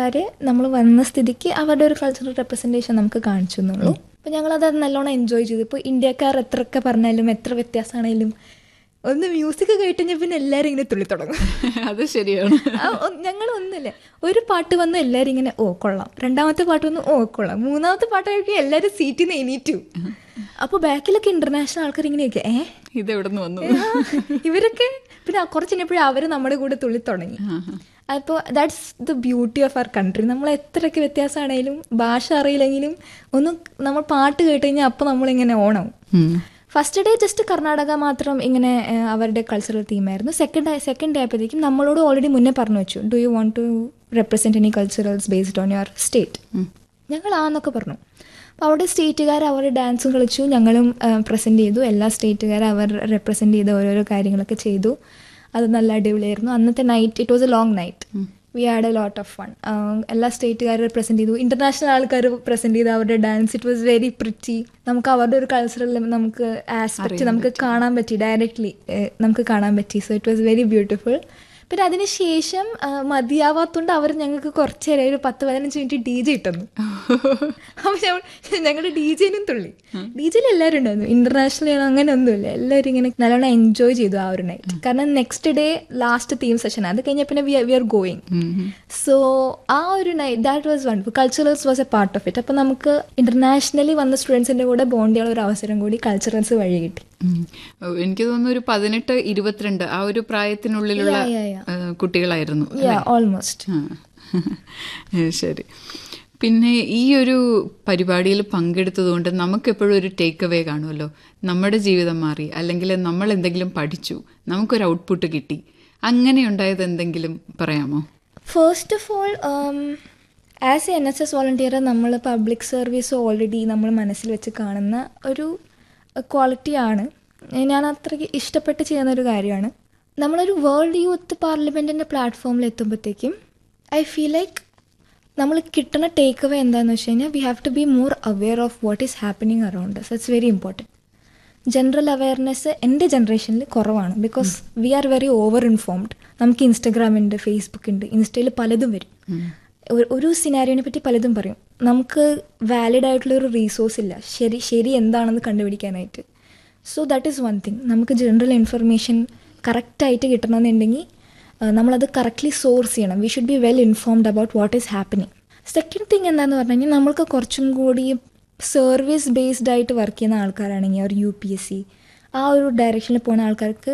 സ്റ്റേറ്റുകാർ നമ്മൾ വന്ന സ്ഥിതിക്ക് അവരുടെ ഒരു കൾച്ചറൽ റെപ്രസെൻറ്റേഷൻ നമുക്ക് കാണിച്ചു എന്നുള്ളൂ അപ്പോൾ ഞങ്ങളത് നല്ലോണം എൻജോയ് ചെയ്തു ഇപ്പോൾ ഇന്ത്യക്കാർ എത്രയൊക്കെ പറഞ്ഞാലും എത്ര വ്യത്യാസമാണെങ്കിലും ഒന്ന് മ്യൂസിക് കേട്ടുകഴിഞ്ഞാൽ പിന്നെ എല്ലാവരും ഇങ്ങനെ തുള്ളി തുടങ്ങും അത് ശരിയാണ് ഞങ്ങൾ ഒന്നില്ലേ ഒരു പാട്ട് വന്ന് എല്ലാവരും ഇങ്ങനെ ഓ കൊള്ളാം രണ്ടാമത്തെ പാട്ട് വന്ന് ഓ കൊള്ളാം മൂന്നാമത്തെ പാട്ട് കഴിക്കും എല്ലാവരും സീറ്റിൽ നിന്ന് എണീറ്റു അപ്പോൾ ബാക്കിലൊക്കെ ഇന്റർനാഷണൽ ആൾക്കാർ ഇങ്ങനെയൊക്കെ ഏ ഇതെവിടെ നിന്ന് വന്നു ആ, ഇവരൊക്കെ പിന്നെ കുറച്ച് കഴിഞ്ഞപ്പോഴും അവർ നമ്മുടെ കൂടെ തുള്ളി തുടങ്ങി അപ്പോൾ that's the beauty of our country നമ്മൾ എത്രയൊക്കെ വ്യത്യാസമാണെങ്കിലും ഭാഷ അറിയില്ലെങ്കിലും ഒന്ന് നമ്മൾ പാട്ട് കേട്ട് കഴിഞ്ഞാൽ അപ്പോൾ നമ്മളിങ്ങനെ ഓണാവും ഉം. ഫസ്റ്റ് ഡേ ജസ്റ്റ് കർണാടക മാത്രം ഇങ്ങനെ ആ, അവരുടെ കൾച്ചറൽ തീമായിരുന്നു സെക്കൻഡ് സെക്കൻഡ് ഡേ ആയപ്പോഴത്തേക്കും നമ്മളോട് ഓൾറെഡി മുന്നേ പറഞ്ഞു വെച്ചു do you want to represent any culturals based on your state ഞങ്ങൾ ആന്നൊക്കെ പറഞ്ഞു അപ്പോൾ അവിടെ സ്റ്റേറ്റുകാർ അവരുടെ ഡാൻസും കളിച്ചു ഞങ്ങളും പ്രസൻറ്റ് ചെയ്തു എല്ലാ സ്റ്റേറ്റുകാരും അവർ റെപ്രസെൻറ്റ് ചെയ്ത ഓരോരോ കാര്യങ്ങളൊക്കെ ചെയ്തു അത് നല്ല അടിപൊളിയായിരുന്നു അന്നത്തെ night it was a long night we had a lot of fun എല്ലാ സ്റ്റേറ്റുകാരും പ്രസൻറ്റ് ചെയ്തു ഇൻ്റർനാഷണൽ ആൾക്കാർ പ്രസൻറ്റ് ചെയ്തു അവരുടെ dance it was very pretty നമുക്ക് അവരുടെ ഒരു കൾച്ചറൽ നമുക്ക് ആസ്പെക്റ്റ് നമുക്ക് കാണാൻ പറ്റി ഡയറക്റ്റ്ലി നമുക്ക് കാണാൻ പറ്റി so it was very beautiful പിന്നെ അതിനുശേഷം ആ, മതിയാവാത്തോണ്ട് അവർ ഞങ്ങൾക്ക് കുറച്ച് നേരം ഒരു പത്ത് പതിനഞ്ച് മിനിറ്റ് ഡി ജെ ഇട്ടു അപ്പോൾ ഞങ്ങളുടെ ഡി ജെനും തുള്ളി ഡി ജെയിൽ എല്ലാവരും ഉണ്ടായിരുന്നു ഇന്റർനാഷണൽ അങ്ങനെ ഒന്നുമില്ല എല്ലാവരും ഇങ്ങനെ നല്ലോണം എൻജോയ് ചെയ്തു ആ ഒരു നൈറ്റ് കാരണം next day last theme session അത് കഴിഞ്ഞാൽ പിന്നെ വി ആർ ഗോയിങ് സോ ആ ഒരു night that was one culturals was a part of it അപ്പോൾ നമുക്ക് ഇന്റർനാഷണലി വന്ന സ്റ്റുഡൻസിന്റെ കൂടെ ബോണ്ട് ചെയ്യാനുള്ള ഒരു അവസരം കൂടി കൾച്ചറൽസ് വഴി കിട്ടി ഉം. ഓ, എനിക്ക് തോന്നുന്നു ഒരു പതിനെട്ട് ഇരുപത്തിരണ്ട് ആ ഒരു പ്രായത്തിനുള്ളിലുള്ള Yeah, yeah, yeah. ഏഹ്, കുട്ടികളായിരുന്നു യാ ഓൾമോസ്റ്റ് ആ. ഏ, ശരി പിന്നെ ഈ ഒരു പരിപാടിയിൽ പങ്കെടുത്തതുകൊണ്ട് നമുക്കെപ്പോഴും ഒരു ടേക്ക് അവേ കാണുമല്ലോ നമ്മുടെ ജീവിതം മാറി അല്ലെങ്കിൽ നമ്മൾ എന്തെങ്കിലും പഠിച്ചു നമുക്കൊരു ഔട്ട്പുട്ട് കിട്ടി അങ്ങനെ ഉണ്ടായത് എന്തെങ്കിലും പറയാമോ first of all as a N S S volunteer നമ്മൾ പബ്ലിക് സർവീസ് ഓൾറെഡി നമ്മൾ മനസ്സിൽ വെച്ച് കാണുന്ന ഒരു ക്വാളിറ്റിയാണ് ഞാൻ അത്രയ്ക്ക് ഇഷ്ടപ്പെട്ട് ചെയ്യുന്ന ഒരു കാര്യമാണ് നമ്മളൊരു വേൾഡ് യൂത്ത് പാർലമെൻറ്റിൻ്റെ പ്ലാറ്റ്ഫോമിൽ എത്തുമ്പോഴത്തേക്കും ഐ ഫീൽ ലൈക്ക് നമ്മൾ കിട്ടുന്ന ടേക്ക് അവേ എന്താണെന്ന് വെച്ച് കഴിഞ്ഞാൽ we have to be more aware of what is happening around us it's very important general awareness എൻ്റെ ജനറേഷനിൽ കുറവാണ് because we are very over informed നമുക്ക് ഇൻസ്റ്റഗ്രാം ഉണ്ട് ഫേസ്ബുക്ക് ഉണ്ട് ഇൻസ്റ്റയിൽ പലതും വരും ഒരു- ഒരു സിനാരിയോനെ പറ്റി പലതും പറയും നമുക്ക് വാലിഡ് ആയിട്ടുള്ള ഒരു റീസോഴ്സ് ഇല്ല ശരി ശരി എന്താണെന്ന് കണ്ടുപിടിക്കാനായിട്ട് so that is one thing നമുക്ക് ജനറൽ ഇൻഫർമേഷൻ കറക്റ്റായിട്ട് കിട്ടണമെന്നുണ്ടെങ്കിൽ ആ, നമ്മളത് കറക്റ്റ്ലി സോഴ്സ് ചെയ്യണം we should be well informed about what is happening second thing എന്താണെന്ന് പറഞ്ഞു കഴിഞ്ഞാൽ നമ്മൾക്ക് കുറച്ചും കൂടി സർവീസ് ബേസ്ഡ് ആയിട്ട് വർക്ക് ചെയ്യുന്ന ആൾക്കാരാണെങ്കിൽ ഒരു യു പി എസ് സി ആ ഒരു ഡയറക്ഷനിൽ പോകുന്ന ആൾക്കാർക്ക്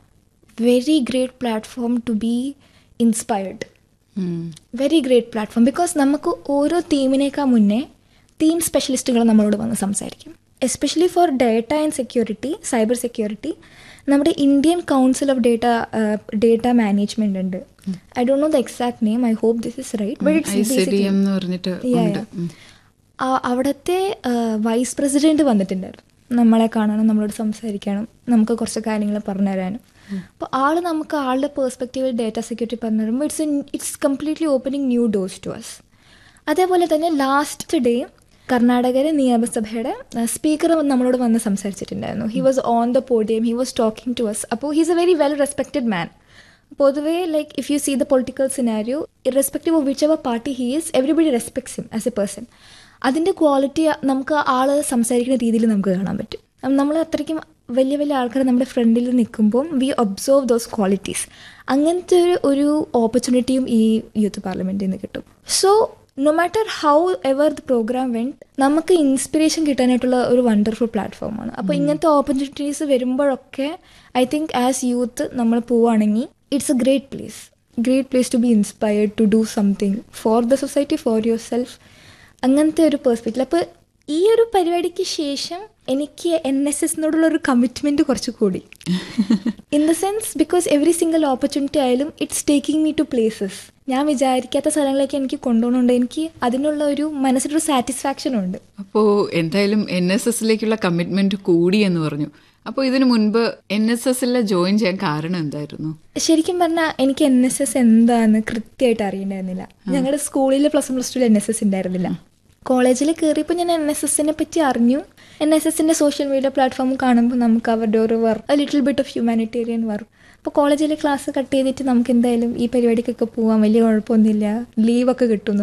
very great platform to be inspired ഉം. വെരി ഗ്രേറ്റ് പ്ലാറ്റ്ഫോം ബിക്കോസ് നമുക്ക് ഓരോ തീമിനേക്കാൾ മുന്നേ തീം സ്പെഷ്യലിസ്റ്റുകൾ നമ്മളോട് വന്ന് സംസാരിക്കും especially for data and security cyber security നമ്മുടെ Indian council of data data management ഉണ്ട് I don't know the exact name I hope this is right but it's ICDM എന്ന് പറഞ്ഞിട്ട് Yeah, ഉണ്ട് yeah. ആ- അവിടുത്തെ വൈസ് പ്രസിഡന്റ് വന്നിട്ടുണ്ടായിരുന്നു നമ്മളെ കാണാനും നമ്മളോട് സംസാരിക്കാനും നമുക്ക് കുറച്ച് കാര്യങ്ങൾ പറഞ്ഞു തരാനും അപ്പോൾ ആള് നമുക്ക് ആളുടെ പേഴ്സ്പെക്റ്റീവിൽ ഡേറ്റ സെക്യൂരിറ്റി പറഞ്ഞു തരുമ്പോൾ it's it's completely opening new doors to us അതേപോലെ തന്നെ ലാസ്റ്റ് ഡേ കർണാടകയിലെ നിയമസഭയുടെ സ്പീക്കർ നമ്മളോട് വന്ന് സംസാരിച്ചിട്ടുണ്ടായിരുന്നു he was on the podium he was talking to us അപ്പോൾ he's a very well respected man പൊതുവേ like if you see the political scenario irrespective of which ever party he is everybody respects him as a person അതിൻ്റെ quality നമുക്ക് ആൾ സംസാരിക്കുന്ന രീതിയിൽ നമുക്ക് കാണാൻ പറ്റും നമ്മൾ അത്രയ്ക്കും വലിയ വലിയ ആൾക്കാർ നമ്മുടെ ഫ്രണ്ടിൽ നിൽക്കുമ്പോൾ വി ഒബ്സർവ് ദോസ് ക്വാളിറ്റീസ് അങ്ങനത്തെ ഒരു ഒരു ഓപ്പർച്യൂണിറ്റിയും ഈ യൂത്ത് പാർലമെൻറ്റിൽ നിന്ന് കിട്ടും so no matter how ever the programme went നമുക്ക് ഇൻസ്പിറേഷൻ കിട്ടാനായിട്ടുള്ള ഒരു വണ്ടർഫുൾ പ്ലാറ്റ്ഫോമാണ് അപ്പോൾ ഇങ്ങനത്തെ ഓപ്പർച്യൂണിറ്റീസ് വരുമ്പോഴൊക്കെ ഐ തിങ്ക് ആസ് യൂത്ത് നമ്മൾ പോവുകയാണെങ്കിൽ it's a great place great place to be inspired to do something for the society for your self അങ്ങനത്തെ ഒരു പേഴ്സ്പെക്റ്റീവ് അപ്പോൾ ഈ ഒരു പരിപാടിക്ക് ശേഷം എനിക്ക് എൻ എസ് എസിനോടുള്ള ഒരു കമ്മിറ്റ്മെന്റ് കുറച്ച് കൂടി in the sense because every single opportunity ആയാലും it's taking me to places ഞാൻ വിചാരിക്കാത്ത സ്ഥലങ്ങളിലേക്ക് എനിക്ക് കൊണ്ടുപോകുന്നുണ്ട് എനിക്ക് അതിനുള്ള ഒരു മനസ്സിലൊരു സാറ്റിസ്ഫാക്ഷൻ ഉണ്ട് അപ്പോ എന്തായാലും എൻ എസ് എസിലേക്കുള്ള കമ്മിറ്റ്മെന്റ് കൂടി എന്ന് പറഞ്ഞു അപ്പോൾ ഇതിനു മുൻപ് എൻ എസ് എസിലെ ജോയിൻ ചെയ്യാൻ കാരണം എന്തായിരുന്നു ശരിക്കും പറഞ്ഞാൽ എനിക്ക് എൻ എസ് എസ് എന്താന്ന് കൃത്യമായിട്ട് അറിയണ്ടായിരുന്നില്ല ഞങ്ങളുടെ സ്കൂളിൽ പ്ലസ് വൺ പ്ലസ് ടുവിൽ എൻ എസ് എസ് ഉണ്ടായിരുന്നില്ല കോളേജിൽ കയറിയപ്പോൾ ഞാൻ എൻ എസ് എസിനെ പറ്റി അറിഞ്ഞു എൻ എസ് എസിന്റെ സോഷ്യൽ മീഡിയ പ്ലാറ്റ്ഫോം കാണുമ്പോൾ നമുക്ക് അവരുടെ ഒരു work little bit of humanitarian work അപ്പോൾ കോളേജിലെ ക്ലാസ് കട്ട് ചെയ്തിട്ട് നമുക്ക് എന്തായാലും ഈ പരിപാടിക്കൊക്കെ പോകാൻ വലിയ കുഴപ്പമൊന്നുമില്ല ലീവൊക്കെ കിട്ടും